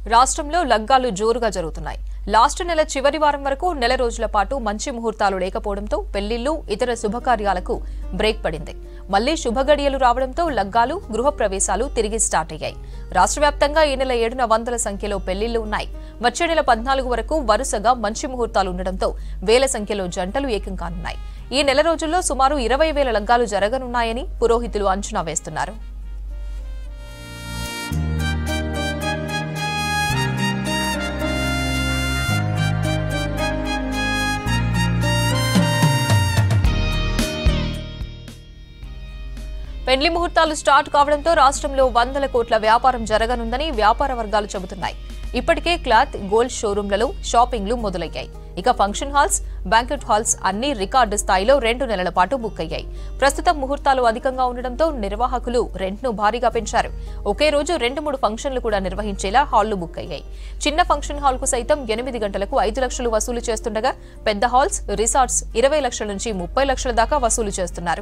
రాష్ట్రంలో లగ్గాలు జోరుగా జరుగుతున్నాయి లాస్ట్ నెల చివరి వారం వరకు నెల రోజుల పాటు మంచి ముహూర్తాలు లేకపోవడంతో పెళ్లిళ్లు ఇతర శుభకార్యాలకు బ్రేక్ పడింది మళ్లీ శుభగడియలు రావడంతో లగ్గాలు గృహప్రవేశాలు తిరిగి స్టార్ట్ అయ్యాయి రాష్ట్ర వ్యాప్తంగా ఈ నెల ఏడున వందల సంఖ్యలో పెళ్లిళ్లు ఉన్నాయి వచ్చే నెల పద్నాలుగు వరకు వరుసగా మంచి ముహూర్తాలు ఉండడంతో వేల సంఖ్యలో జంటలు ఏకం కానున్నాయి ఈ నెల రోజుల్లో సుమారు ఇరవై వేల లగ్గాలు జరగనున్నాయని పురోహితులు అంచనా వేస్తున్నారు పెండ్లి ముహూర్తాలు స్టార్ట్ కావడంతో రాష్ట్రంలో వందల కోట్ల వ్యాపారం జరగనుందని వ్యాపార వర్గాలు చెబుతున్నాయి ఇప్పటికే క్లాత్ గోల్డ్ షోరూంలలో షాపింగ్లు మొదలయ్యాయి ఇక ఫంక్షన్ హాల్స్ బ్యాంకెట్ హాల్స్ అన్ని రికార్డు స్థాయిలో రెండు నెలల పాటు బుక్ అయ్యాయి ప్రస్తుతం ముహూర్తాలు అధికంగా ఉండడంతో నిర్వాహకులు రెంట్ను భారీగా పెంచారు ఒకే రోజు రెండు మూడు ఫంక్షన్లు కూడా నిర్వహించేలా హాళ్లు బుక్ అయ్యాయి చిన్న ఫంక్షన్ హాల్ కు సైతం ఎనిమిది గంటలకు ఐదు లక్షలు వసూలు చేస్తుండగా పెద్ద హాల్స్ రిసార్ట్స్ ఇరవై లక్షల నుంచి ముప్పై లక్షల దాకా వసూలు చేస్తున్నారు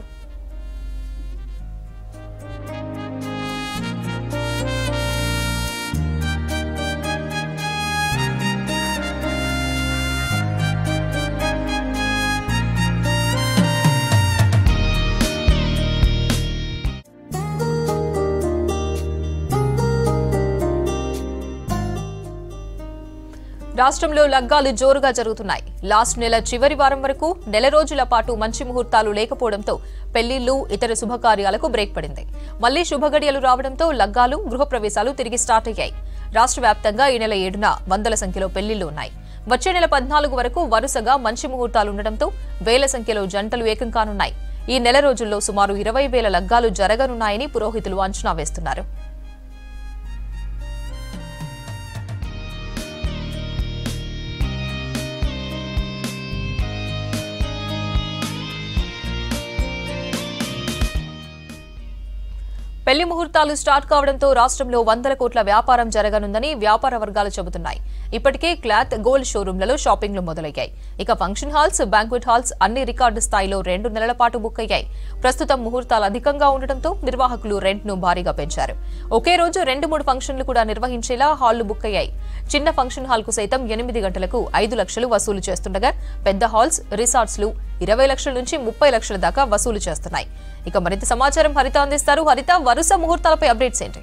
రాష్ట్రంలో లగ్గాలు జోరుగా జరుగుతున్నాయి లాస్ట్ నెల చివరి వారం వరకు నెల రోజుల పాటు మంచి ముహూర్తాలు లేకపోవడంతో పెళ్లిళ్లు ఇతర శుభకార్యాలకు బ్రేక్ పడింది మళ్లీ శుభగడియలు రావడంతో లగ్గాలు గృహప్రవేశాలు తిరిగి స్టార్ట్ అయ్యాయి రాష్ట్ర వ్యాప్తంగా ఈ నెల ఏడున వందల సంఖ్యలో పెళ్లిళ్లు ఉన్నాయి వచ్చే నెల పద్నాలుగు వరకు వరుసగా మంచి ముహూర్తాలు ఉండడంతో వేల సంఖ్యలో జంటలు ఏకం కానున్నాయి ఈ నెల రోజుల్లో సుమారు ఇరవై వేల లగ్గాలు జరగనున్నాయని పురోహితులు అంచనా వేస్తున్నారు పెళ్లి ముహూర్తాలు స్టార్ట్ కావడంతో రాష్ట్రంలో వందల కోట్ల వ్యాపారం జరగనుందని వ్యాపార వర్గాలు చెబుతున్నాయి ఇప్పటికే క్లాత్ గోల్డ్ షోరూంలలో షాపింగ్లు మొదలయ్యాయి ఇక ఫంక్షన్ హాల్స్ బ్యాంక్వెట్ హాల్స్ అన్ని రికార్డు స్థాయిలో రెండు నెలల పాటు బుక్ అయ్యాయి ప్రస్తుతం ముహూర్తాలు అధికంగా ఉండటంతో నిర్వాహకులు రెంట్ ను భారీగా పెంచారు ఒకే రోజు రెండు మూడు ఫంక్షన్లు కూడా నిర్వహించేలా హాళ్లు బుక్ అయ్యాయి చిన్న ఫంక్షన్ హాల్ కు సైతం ఎనిమిది గంటలకు ఐదు లక్షలు వసూలు చేస్తుండగా పెద్ద హాల్స్ రిసార్ట్స్ లు ఇరవై లక్షల నుంచి ముప్పై లక్షల దాకా వసూలు చేస్తున్నాయి ఇక మరింత సమాచారం హరిత అందిస్తారు హరిత వరుస ముహూర్తాలపై అప్డేట్స్ ఏంటి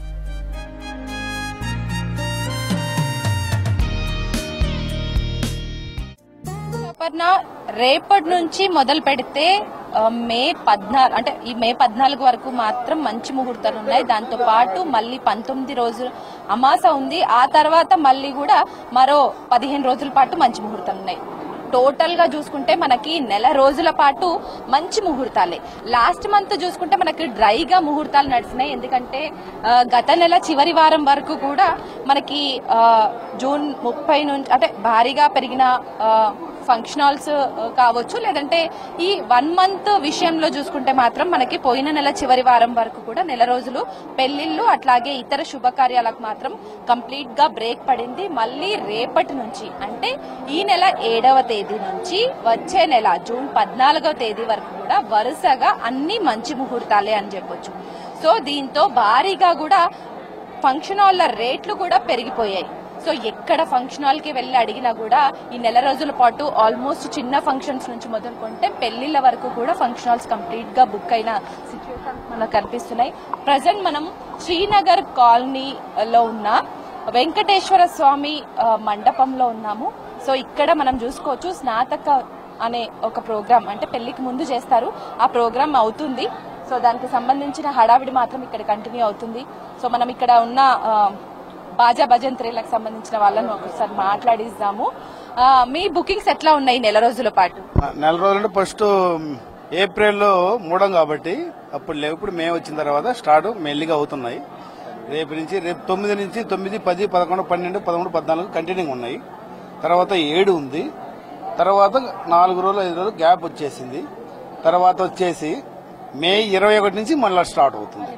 అపర్ణ రేపటి నుంచి మొదలు పెడితే ఆ, మే పద్నాలుగు అంటే ఈ మే పద్నాలుగు వరకు మాత్రం మంచి ముహూర్తాలు ఉన్నాయి దాంతో పాటు మళ్ళీ పంతొమ్మిది రోజులు అమాస ఉంది ఆ తర్వాత మళ్ళీ కూడా మరో పదిహేను రోజుల పాటు మంచి ముహూర్తాలు ఉన్నాయి టోటల్ గా చూసుకుంటే మనకి నెల రోజుల పాటు మంచి ముహూర్తాలే లాస్ట్ మంత్ చూసుకుంటే మనకి డ్రైగా ముహూర్తాలు నడిచినాయి ఎందుకంటే ఆ, గత నెల చివరి వారం వరకు కూడా మనకి ఆ, జూన్ ముప్పై నుంచి అంటే భారీగా పెరిగిన ఆ, ఫంక్షన్ హాల్స్ కావచ్చు లేదంటే ఈ వన్ మంత్ విషయంలో చూసుకుంటే మాత్రం మనకి పోయిన నెల చివరి వారం వరకు కూడా నెల రోజులు పెళ్లిళ్ళు అట్లాగే ఇతర శుభకార్యాలకు మాత్రం కంప్లీట్ గా బ్రేక్ పడింది మళ్ళీ రేపటి నుంచి అంటే ఈ నెల ఏడవ తేదీ నుంచి వచ్చే నెల జూన్ పద్నాలుగవ తేదీ వరకు కూడా వరుసగా అన్ని మంచి ముహూర్తాలే అని చెప్పొచ్చు సో దీంతో భారీగా కూడా ఫంక్షన్ హాల్ల రేట్లు కూడా పెరిగిపోయాయి సో ఎక్కడ ఫంక్షన్ హాల్ కి వెళ్ళి అడిగినా కూడా ఈ నెల రోజుల పాటు ఆల్మోస్ట్ చిన్న ఫంక్షన్స్ నుంచి మొదలుకుంటే పెళ్లిళ్ల వరకు కూడా ఫంక్షన్ హాల్స్ కంప్లీట్ గా బుక్ అయిన సిచ్యువేషన్ మనకు కనిపిస్తున్నాయి ప్రజెంట్ మనం శ్రీనగర్ కాలనీలో ఉన్న వెంకటేశ్వర స్వామి ఆ, మండపంలో ఉన్నాము సో ఇక్కడ మనం చూసుకోవచ్చు స్నాతక అనే ఒక ప్రోగ్రామ్ అంటే పెళ్లికి ముందు చేస్తారు ఆ ప్రోగ్రామ్ అవుతుంది సో దానికి సంబంధించిన హడావిడి మాత్రం ఇక్కడ కంటిన్యూ అవుతుంది సో మనం ఇక్కడ ఉన్న ఆ, బాజా భజంత్రీలకు సంబంధించిన వాళ్ళని ఒకసారి మాట్లాడిస్తాము ఆ, మీ బుకింగ్స్ ఎట్లా ఉన్నాయి ఈ నెల రోజుల పాటు నెల రోజులంటే ఫస్ట్ ఏప్రిల్లో మూడం కాబట్టి అప్పుడు లేవు ఇప్పుడు మే వచ్చిన తర్వాత స్టార్ట్ మెల్లిగా అవుతున్నాయి రేపు నుంచి రేపు తొమ్మిది నుంచి తొమ్మిది పది పదకొండు పన్నెండు పదమూడు పద్నాలుగు కంటిన్యూ ఉన్నాయి తర్వాత ఏడు ఉంది తర్వాత నాలుగు రోజులు ఐదు రోజులు గ్యాప్ వచ్చేసింది తర్వాత వచ్చేసి మే ఇరవై ఒకటి నుంచి మళ్ళీ స్టార్ట్ అవుతుంది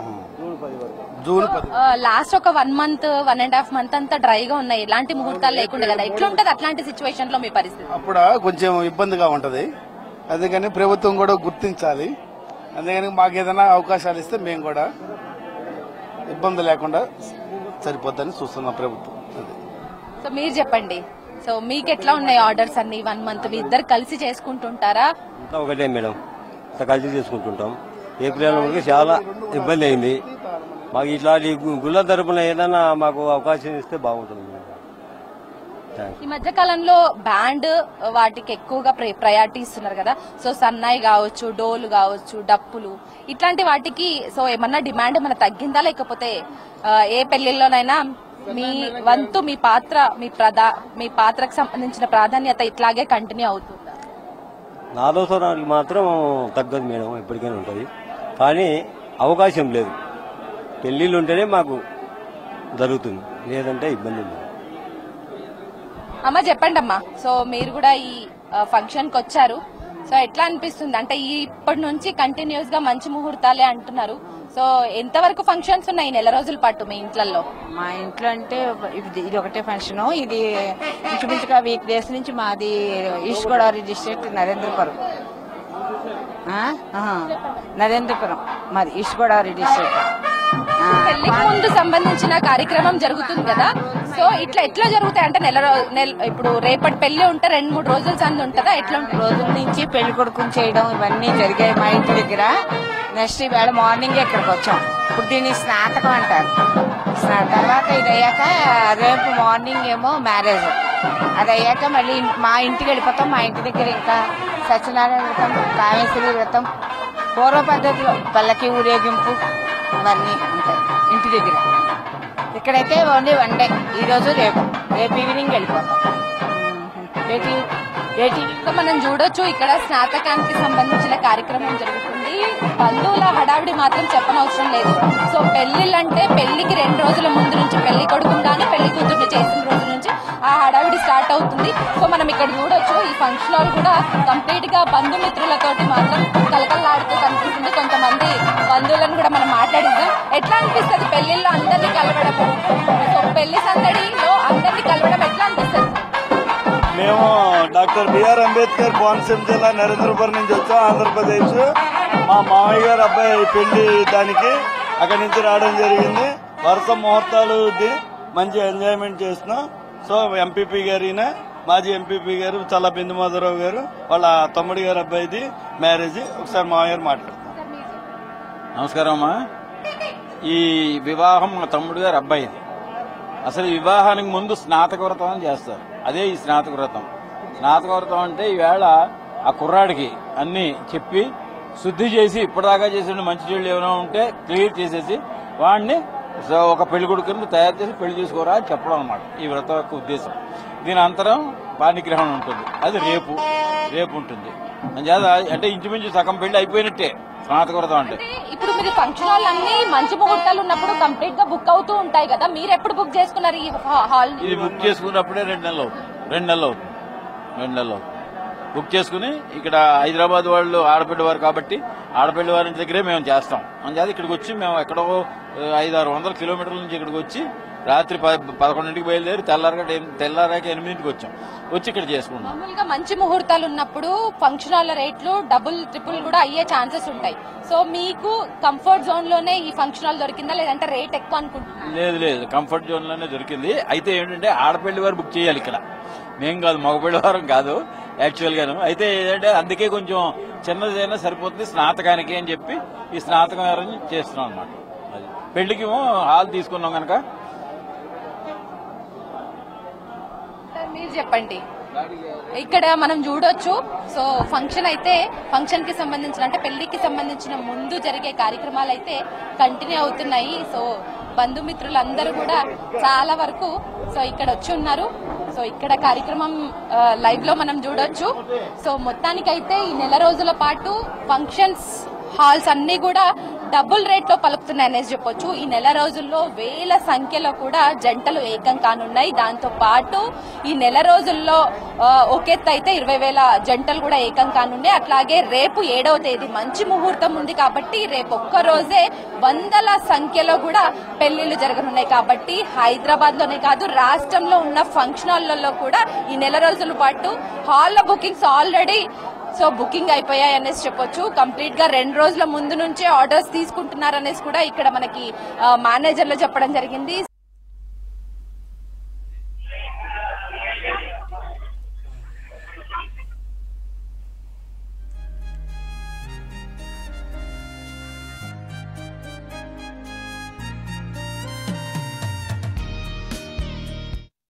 జూన్ పది లాస్ట్ ఒక one month one and half month అంతా డ్రైగా ఉన్నాయి ఎలాంటి ముహూర్తాలు లేకుండా కదా ఎట్లా ఉంటది అట్లాంటి సిచ్యువేషన్ లో మీ పరిస్థితి అప్పుడు కొంచెం ఇబ్బందిగా ఉంటది అందుకని ప్రభుత్వం కూడా గుర్తించాలి అందుకని మాకు ఏదైనా అవకాశాలు ఇస్తే మేము కూడా ఇబ్బంది లేకుండా సరిపోద్దని చూస్తున్న ప్రభుత్వం అది సో మీరు చెప్పండి సో మీకు ఎట్లా ఉన్నాయి ఆర్డర్స్ అన్ని వన్ మంత్ మీ ఇద్దరు కలిసి చేసుకుంటుంటారా అంతా ఒకటే మేడం అంతా కలిసి చేసుకుంటుంటాం ఏప్రిల్ వరకు చాలా ఇబ్బంది అయింది మాకు ఇట్లాంటి గు- గుళ్ళ తరపున ఏదైనా మాకు అవకాశం ఇస్తే బాగుంటుంది మేడం థ్యాంక్స్ ఈ మధ్య కాలంలో బ్యాండ్ వాటికి ఎక్కువగా ప్రయారిటీ ఇస్తున్నారు కదా సో సన్నాయి కావచ్చు డోలు కావచ్చు డప్పులు ఇట్లాంటి వాటికి సో ఏమన్నా డిమాండ్ ఏమన్నా తగ్గిందా లేకపోతే ఆ, ఏ పెళ్లిళ్ళలోనైనా మీ వంతు మీ పాత్ర మీ ప్రధా మీ పాత్రకు సంబంధించిన ప్రాధాన్యత ఇట్లాగే కంటిన్యూ అవుతుందా నాదోసరానికి మాత్రం తగ్గదు మేడం ఎప్పటికైనా ఉంటుంది కానీ అవకాశం లేదు పెళ్లిళ్ళు ఉంటేనే మాకు జరుగుతుంది లేదంటే ఇబ్బంది ఉంది అమ్మ చెప్పండి అమ్మా సో మీరు కూడా ఈ ఫంక్షన్ కి వచ్చారు సో ఎట్లా అనిపిస్తుంది అంటే ఈ ఇప్పటి నుంచి కంటిన్యూస్ గా మంచి ముహూర్తాలే అంటున్నారు సో ఎంతవరకు ఫంక్షన్స్ ఉన్నాయి ఈ నెల రోజుల పాటు మీ ఇంట్లలో మా ఇంట్లో అంటే ఇది ఇది ఒకటే ఫంక్షన్ ఇది ఇంచుమించుగా వీక్ డేస్ నుంచి మాది ఈస్ట్ గోదావరి డిస్ట్రిక్ట్ నరేంద్రపురం ఆ? ఆహా. నరేంద్రపురం మాది ఈస్ట్ గోదావరి డిస్ట్రిక్ట్ ఆ. పెళ్లికి ముందు సంబంధించిన కార్యక్రమం జరుగుతుంది కదా సో ఇట్లా ఎట్లా జరుగుతాయి అంటే నెల రో- నెల ఇప్పుడు రేపటి పెళ్లి ఉంటే రెండు మూడు రోజుల సంది ఉంటుందా ఎట్లా ఉంటుంది రోజుల నుంచి పెళ్లి కొడుకుని చేయడం ఇవన్నీ జరిగాయి మా ఇంటి దగ్గర నెక్స్ట్ ఈవేళ మార్నింగ్ ఇక్కడికి వచ్చాం ఇప్పుడు దీన్ని స్నాతకం అంటారు స్నా- తర్వాత ఇది అయ్యాక రేపు మార్నింగ్ ఏమో మ్యారేజ్ అది అయ్యాక మళ్ళీ ఇన్- మా ఇంటికి వెళ్ళిపోతాం మా ఇంటి దగ్గర ఇంకా సత్యనారాయణ వ్రతం కామేశ్వరి వ్రతం పూర్వ పద్ధతిలో పల్లకి ఊరేగింపు అవన్నీ ఉంటాయి ఇంటి దగ్గర ఇక్కడైతే ఓన్లీ వన్ డే ఈ రోజు రేపు రేపు ఈవినింగ్ వెళ్ళిపోతాం ఏటి ఏటి సో మనం చూడొచ్చు ఇక్కడ స్నాతకానికి సంబంధించిన కార్యక్రమం జరుగుతుంది బంధువుల హడావిడి మాత్రం చెప్పనవసరం లేదు సో పెళ్లిళ్ళంటే పెళ్లికి రెండు రోజుల ముందు నుంచి పెళ్లి కొడుకుని కానీ పెళ్లి కూతుర్ని చేసిన రోజు నుంచి ఆ హడావిడి స్టార్ట్ అవుతుంది సో మనం ఇక్కడ చూడొచ్చు ఈ ఫంక్షన్ హాల్ కూడా కంప్లీట్ గా బంధుమిత్రులతోటి మాత్రం కలకల్లాడుతూ కనిపిస్తుంది కొంతమంది బంధువులను కూడా మనం మాట్లాడిద్దాం ఎట్లా అనిపిస్తుంది పెళ్లిళ్ళలో అందరినీ కలవడం సో పెళ్లి సందడిలో అందరినీ కలవడం ఎట్లా అనిపిస్తుంది మేము డాక్టర్ బిఆర్ అంబేద్కర్ కోనసీమ జిల్లా నరేంద్రపురం నుంచి వచ్చాం ఆంధ్రప్రదేశ్ మా మామయ్య గారు అబ్బాయి పెళ్లి దానికి అక్కడి నుంచి రావడం జరిగింది వరుస ముహూర్తాలు ఇది మంచి ఎంజాయ్మెంట్ చేస్తున్నాం సో ఎంపీపీ గారిన మాజీ ఎంపీపీ గారు చల్ల బిందుమాధవరావు గారు వాళ్ళ తమ్ముడి గారు అబ్బాయిది మ్యారేజ్ ఒకసారి మామయ్య గారు మాట్లాడతారు నమస్కారం అమ్మా ఈ వివాహం మా తమ్ముడు గారు అబ్బాయిది అసలు ఈ వివాహానికి ముందు స్నాతక వ్రతం అని చేస్తారు అదే ఈ స్నాతక వ్రతం స్నాతక వ్రతం అంటే ఈవేళ ఆ కుర్రాడికి అన్ని చెప్పి శుద్ధి చేసి ఇప్పటిదాకా చేసిన మంచి చెడులు ఏమైనా ఉంటే క్లియర్ చేసేసి వాడిని సో ఒక పెళ్లి కొడుకుని తయారు చేసి పెళ్లి చేసుకోరా అని చెప్పడం అనమాట ఈ వ్రతం యొక్క ఉద్దేశం దీని అంతరం పాణిగ్రహణం ఉంటుంది అది రేపు రేపు ఉంటుంది అంచేత అంటే ఇంచుమించు సగం పెళ్లి అయిపోయినట్టే స్నాతక వ్రతం అంటే ఇప్పుడు మీరు ఫంక్షన్ హాల్ అన్ని మంచి ముహూర్తాలు ఉన్నప్పుడు కంప్లీట్ గా బుక్ అవుతూ ఉంటాయి కదా మీరు ఎప్పుడు బుక్ చేసుకున్నారు ఈ హాల్ ఇది బుక్ చేసుకున్నప్పుడే రెండు నెలలు అవుతుంది రెండు నెలలు అవుతుంది రెండు నెలలు అవుతుంది బుక్ చేసుకుని ఇక్కడ హైదరాబాద్ వాళ్ళు ఆడపిల్ల వారు కాబట్టి ఆడపిల్ల వారి ఇంటి దగ్గరే మేము చేస్తాం అందుచేత ఇక్కడికి వచ్చి మేము ఎక్కడో ఆ, ఐదు ఆరు వందల కిలోమీటర్ల నుంచి ఇక్కడికి వచ్చి రాత్రి ప- పదకొండింటికి బయలుదేరి తెల్లారగా తెల్లారాక ఎనిమిదింటికి వచ్చాం వచ్చి ఇక్కడ చేసుకుంటాం మామూలుగా మంచి ముహూర్తాలు ఉన్నప్పుడు ఫంక్షన్ హాల్ రేట్లు డబుల్ ట్రిపుల్ కూడా అయ్యే ఛాన్సెస్ ఉంటాయి సో మీకు కంఫర్ట్ జోన్ లోనే ఈ ఫంక్షన్ హాల్ దొరికిందా లేదంటే రేట్ ఎక్కువ అనుకుంటున్నారా లేదు లేదు కంఫర్ట్ జోన్ లోనే దొరికింది అయితే ఏంటంటే ఆడపిల్లి వారు బుక్ చేయాలి ఇక్కడ మేం కాదు మగపిల్లి వారం కాదు యాక్చువల్ గాను అయితే ఏంటంటే అందుకే కొంచెం చిన్నదైనా సరిపోతుంది స్నాతకానికి అని చెప్పి ఈ స్నాతకం అరేంజ్ చేస్తున్నాం అనమాట అది పెళ్లికి హాల్ తీసుకున్నాం కనుక సార్ మీరు చెప్పండి ఇక్కడ మనం చూడొచ్చు సో ఫంక్షన్ అయితే ఫంక్షన్ కి సంబంధించిన అంటే పెళ్లికి సంబంధించిన ముందు జరిగే కార్యక్రమాలు అయితే కంటిన్యూ అవుతున్నాయి సో బంధుమిత్రులందరూ కూడా చాలా వరకు సో ఇక్కడ వచ్చి ఉన్నారు సో ఇక్కడ కార్యక్రమం లైవ్ లో మనం చూడొచ్చు సో మొత్తానికైతే ఈ నెల రోజుల పాటు ఫంక్షన్స్ హాల్స్ అన్ని కూడా డబుల్ రేట్ లో పలుకుతున్నాయి అనేసి చెప్పొచ్చు ఈ నెల రోజుల్లో వేల సంఖ్యలో కూడా జంటలు ఏకం కానున్నాయి దాంతో పాటు ఈ నెల రోజుల్లో ఆ, ఒకెత్తు అయితే ఇరవై వేల జంటలు కూడా ఏకం కానున్నాయి అట్లాగే రేపు ఏడవ తేదీ మంచి ముహూర్తం ఉంది కాబట్టి రేపు ఒక్క రోజే వందల సంఖ్యలో కూడా పెళ్లిళ్లు జరగనున్నాయి కాబట్టి హైదరాబాద్ లోనే కాదు రాష్ట్రంలో ఉన్న ఫంక్షన్ హాల్లలో కూడా ఈ నెల రోజుల పాటు హాల్ల బుకింగ్స్ ఆల్రెడీ సో బుకింగ్ అయిపోయాయి అనేసి చెప్పొచ్చు కంప్లీట్ గా రెండు రోజుల ముందు నుంచే ఆర్డర్స్ తీసుకుంటున్నారు అనేసి కూడా ఇక్కడ మనకి మేనేజర్లు చెప్పడం జరిగింది